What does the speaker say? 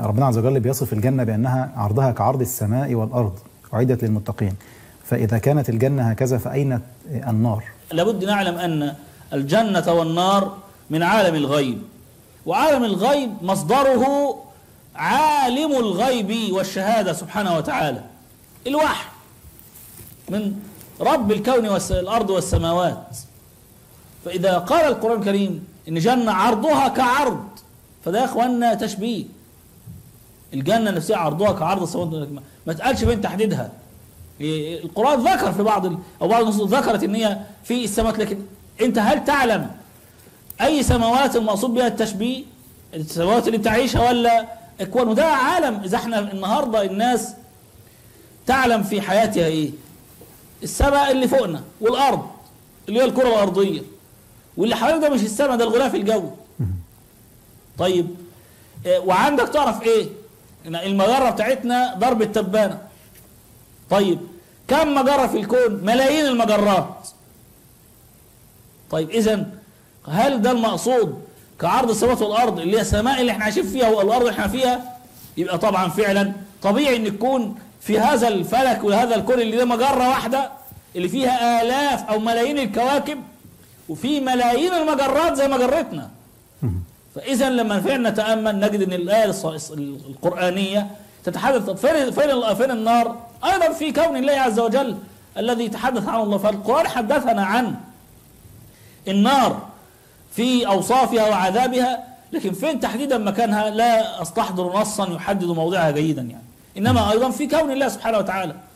ربنا عز وجل بيصف الجنة بأنها عرضها كعرض السماء والأرض أعدت للمتقين فإذا كانت الجنة هكذا فأين النار لابد نعلم أن الجنة والنار من عالم الغيب وعالم الغيب مصدره عالم الغيب والشهادة سبحانه وتعالى الوحي من رب الكون والأرض والسماوات فإذا قال القرآن الكريم إن جنة عرضها كعرض فده يا إخواننا تشبيه الجنة نفسها عرضها كعرض السماوات ما تقالش فين تحديدها القرآن ذكر في بعض ال... أو بعض النصوص ذكرت إن هي في السماوات لكن أنت هل تعلم أي سماوات المقصود بها التشبيه السماوات اللي بتعيشها ولا إكوان وده عالم إذا احنا النهاردة الناس تعلم في حياتها إيه السماء اللي فوقنا والأرض اللي هي الكرة الأرضية واللي حواليك ده مش السماء ده الغلاف الجوي طيب وعندك تعرف ايه المجرة بتاعتنا ضرب التبانة طيب كم مجرة في الكون ملايين المجرات طيب اذا هل ده المقصود كعرض السماوات والارض اللي هي السماء اللي احنا عايشين فيها والارض اللي احنا فيها يبقى طبعا فعلا طبيعي ان يكون في هذا الفلك وهذا الكون اللي ده مجرة واحدة اللي فيها آلاف أو ملايين الكواكب وفي ملايين المجرات زي مجرتنا فإذا لما فعلا نتأمل نجد أن الآية القرآنية تتحدث فين فين فين النار؟ أيضا في كون الله عز وجل الذي تحدث عنه الله فالقرآن حدثنا عن النار في أوصافها وعذابها لكن فين تحديدا مكانها لا أستحضر نصا يحدد موضعها جيدا يعني إنما أيضا في كون الله سبحانه وتعالى